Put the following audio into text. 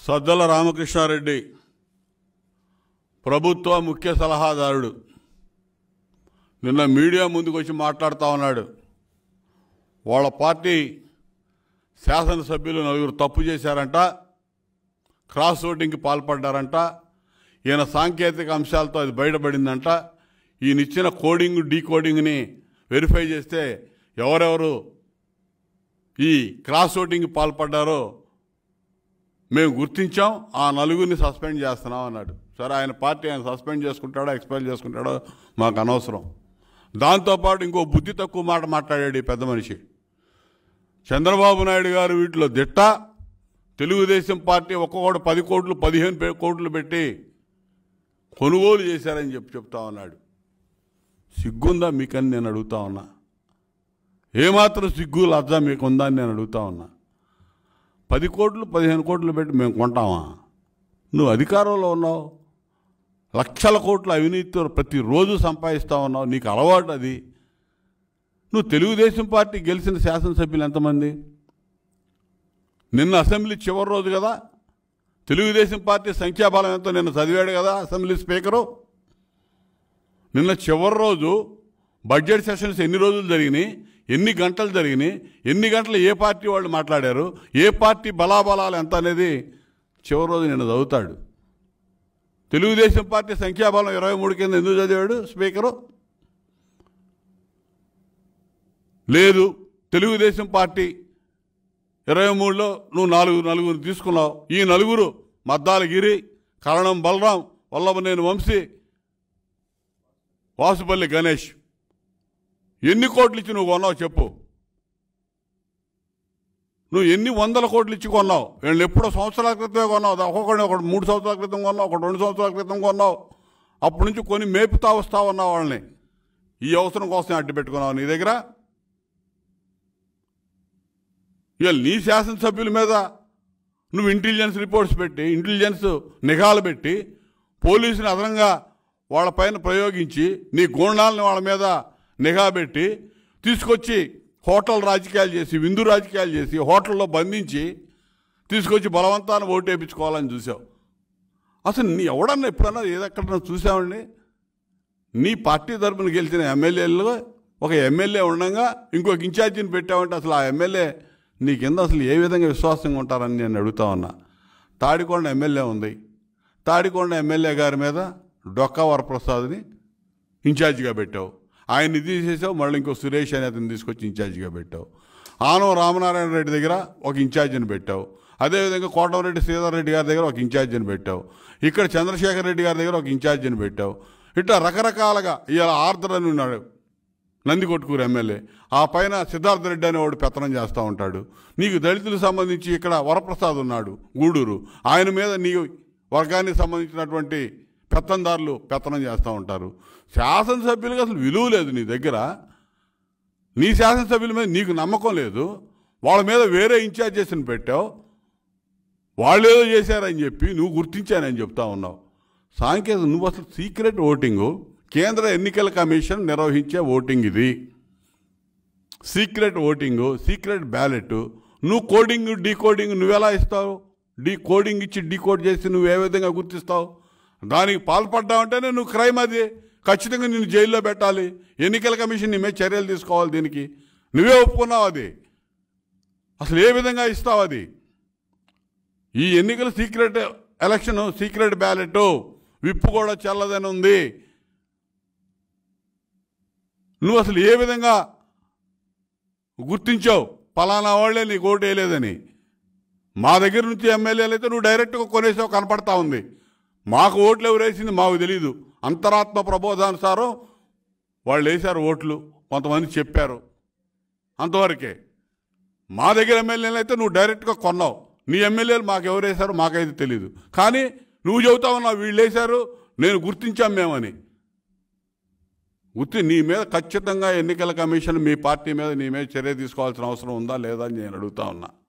సజ్జల రామకృష్ణారెడ్డి ప్రభుత్వ ముఖ్య సలహాదారుడు నిన్న మీడియా ముందుకు వచ్చి మాట్లాడుతూ ఉన్నాడు వాళ్ళ పార్టీ శాసనసభ్యులు నలుగురు తప్పు చేశారంట క్రాస్ ఓటింగ్కి పాల్పడ్డారంట ఈయన సాంకేతిక అంశాలతో అది బయటపడిందంట ఈయన ఇచ్చిన కోడింగ్ డీకోడింగ్ని వెరిఫై చేస్తే ఎవరెవరు ఈ క్రాస్ ఓటింగ్కి పాల్పడ్డారో మేము గుర్తించాం ఆ నలుగురిని సస్పెండ్ చేస్తున్నాం అన్నాడు సరే ఆయన పార్టీ ఆయన సస్పెండ్ చేసుకుంటాడో ఎక్స్పైర్ చేసుకుంటాడో మాకు అనవసరం దాంతోపాటు ఇంకో బుద్ధి తక్కువ మాట మాట్లాడాడు ఈ పెద్ద మనిషి చంద్రబాబు నాయుడు గారు వీటిలో దిట్ట తెలుగుదేశం పార్టీ ఒక్కొక్కటి పది కోట్లు పదిహేను పే- కోట్లు పెట్టి కొనుగోలు చేశారని చెప్పి చెప్తా ఉన్నాడు సిగ్గుందా మీకని నేను అడుగుతా ఉన్నా ఏమాత్రం సిగ్గు లజ్జా మీకుందా అని నేను అడుగుతా ఉన్నా పది కోట్లు పదిహేను కోట్లు పెట్టి మేము కొంటామా నువ్వు అధికారంలో ఉన్నావు లక్షల కోట్ల అవినీతితో ప్రతిరోజు సంపాదిస్తా ఉన్నావు నీకు అలవాటు అది నువ్వు తెలుగుదేశం పార్టీ గెలిచిన శాసనసభ్యులు ఎంతమంది నిన్న అసెంబ్లీ చివరి రోజు కదా తెలుగుదేశం పార్టీ సంఖ్యాబలం ఎంతో నిన్న చదివాడు కదా అసెంబ్లీ స్పీకరు నిన్న చివరి రోజు బడ్జెట్ సెషన్స్ ఎన్ని రోజులు జరిగినాయి ఎన్ని గంటలు జరిగినాయి ఎన్ని గంటలు ఏ పార్టీ వాళ్ళు మాట్లాడారు ఏ పార్టీ బలాబలాలు ఎంత అనేది చివరి రోజు నిన్న చదువుతాడు తెలుగుదేశం పార్టీ సంఖ్యాబలం ఇరవై మూడు కింద ఎందుకు చదివాడు స్పీకరు లేదు తెలుగుదేశం పార్టీ ఇరవై మూడులో నువ్వు నాలుగు నలుగురు తీసుకున్నావు ఈ నలుగురు మద్దాలగిరి కరణం బలరాం వల్లభనేని వంశీ వాసుపల్లి గణేష్ ఎన్ని కోట్లు ఇచ్చి నువ్వు కొన్నావు చెప్పు నువ్వు ఎన్ని వందల కోట్లు ఇచ్చి కొన్నావు వీళ్ళు ఎప్పుడో సంవత్సరాల క్రితమే కొన్నావు ఒక్కొక్కడిని ఒకటి మూడు సంవత్సరాల క్రితం కొన్నావు ఒకటి రెండు సంవత్సరాల క్రితం కొన్నావు అప్పటి నుంచి కొని మేపుతా వస్తా ఉన్నావు వాళ్ళని ఈ అవసరం కోసం అడ్డు పెట్టుకున్నావు నీ దగ్గర ఇవాళ నీ శాసనసభ్యుల మీద నువ్వు ఇంటెలిజెన్స్ రిపోర్ట్స్ పెట్టి ఇంటెలిజెన్స్ నిఘాలు పెట్టి పోలీసుని అదనంగా వాళ్ళపైన ప్రయోగించి నీ గూండాలని వాళ్ళ మీద నిఘా పెట్టి తీసుకొచ్చి హోటల్ రాజకీయాలు చేసి విందు రాజకీయాలు చేసి హోటల్లో బంధించి తీసుకొచ్చి బలవంతాన్ని ఓటు వేయించుకోవాలని చూసావు అసలు నీ ఎవడన్నా ఎప్పుడన్నా ఏదెక్కడన్నా చూసావండి నీ పార్టీ తరపున గెలిచిన ఎమ్మెల్యేలు ఒక ఎమ్మెల్యే ఉండగా ఇంకొక ఇన్ఛార్జిని పెట్టావంటే అసలు ఆ ఎమ్మెల్యే నీ కింద అసలు ఏ విధంగా విశ్వాసంగా ఉంటారని నేను అడుగుతా ఉన్నా తాడికొండ ఎమ్మెల్యే ఉంది తాడికొండ ఎమ్మెల్యే గారి మీద డొక్కా వరప్రసాద్ని ఇన్ఛార్జిగా పెట్టావు ఆయన్ని తీసేసావు మళ్ళీ ఇంకో సురేష్ అనే అతను తీసుకొచ్చి ఇన్ఛార్జిగా పెట్టావు ఆనం రామనారాయణ రెడ్డి దగ్గర ఒక ఇన్ఛార్జిని పెట్టావు అదేవిధంగా కోటమరెడ్డి శ్రీధర్ రెడ్డి గారి దగ్గర ఒక ఇన్ఛార్జిని పెట్టావు ఇక్కడ చంద్రశేఖర్ రెడ్డి గారి దగ్గర ఒక ఇన్ఛార్జిని పెట్టావు ఇట్లా రకరకాలుగా ఇవాళ ఆర్దర్ అని ఉన్నాడు నంది కొట్టుకూరు ఎమ్మెల్యే ఆ పైన సిద్ధార్థ రెడ్డి అనేవాడు పెత్తనం చేస్తూ ఉంటాడు నీకు దళితులకు సంబంధించి ఇక్కడ వరప్రసాద్ ఉన్నాడు గూడూరు ఆయన మీద నీ వర్గానికి సంబంధించినటువంటి పెత్తందారులు పెత్తనం చేస్తూ ఉంటారు శాసనసభ్యులకు అసలు విలువ లేదు నీ దగ్గర నీ శాసనసభ్యుల మీద నీకు నమ్మకం లేదు వాళ్ళ మీద వేరే ఇన్ఛార్జెస్ని పెట్టావు వాళ్ళు ఏదో చేశారని చెప్పి నువ్వు గుర్తించానని చెప్తా ఉన్నావు సాంకేతిక నువ్వు అసలు సీక్రెట్ ఓటింగు కేంద్ర ఎన్నికల కమిషన్ నిర్వహించే ఓటింగ్ ఇది సీక్రెట్ ఓటింగు సీక్రెట్ బ్యాలెట్ నువ్వు కోడింగ్ డీకోడింగ్ నువ్వెలా ఇస్తావు డీ కోడింగ్ ఇచ్చి డీకోడ్ చేసి నువ్వు ఏ విధంగా గుర్తిస్తావు దానికి పాల్పడ్డావంటేనే నువ్వు క్రైమ్ అది ఖచ్చితంగా నిన్ను జైల్లో పెట్టాలి ఎన్నికల కమిషన్ నీ మీద చర్యలు తీసుకోవాలి దీనికి నువ్వే ఒప్పుకున్నావు అది అసలు ఏ విధంగా ఇస్తావు అది ఈ ఎన్నికల secret election secret ballot whip కూడా చెల్లదని ఉంది నువ్వు అసలు ఏ విధంగా గుర్తించావు పలానా వాళ్ళే నీకు ఓటు వేయలేదని మా దగ్గర నుంచి ఎమ్మెల్యేలు అయితే నువ్వు డైరెక్ట్గా కొనేసావు కనపడతా ఉంది మాకు ఓట్లు ఎవరు వేసింది మాకు తెలియదు అంతరాత్మ ప్రబోధానుసారం వాళ్ళు వేశారు ఓట్లు కొంతమంది చెప్పారు అంతవరకే మా దగ్గర ఎమ్మెల్యేలు అయితే నువ్వు డైరెక్ట్గా కొన్నావు నీ ఎమ్మెల్యేలు మాకు ఎవరు వేశారో మాకైతే తెలియదు కానీ నువ్వు చెబుతా ఉన్నావు వీళ్ళు వేశారు నేను గుర్తించాం మేమని గుర్తి నీ మీద ఖచ్చితంగా ఎన్నికల కమిషన్ మీ పార్టీ మీద నీ మీద చర్య తీసుకోవాల్సిన అవసరం ఉందా లేదా అని నేను అడుగుతా ఉన్నా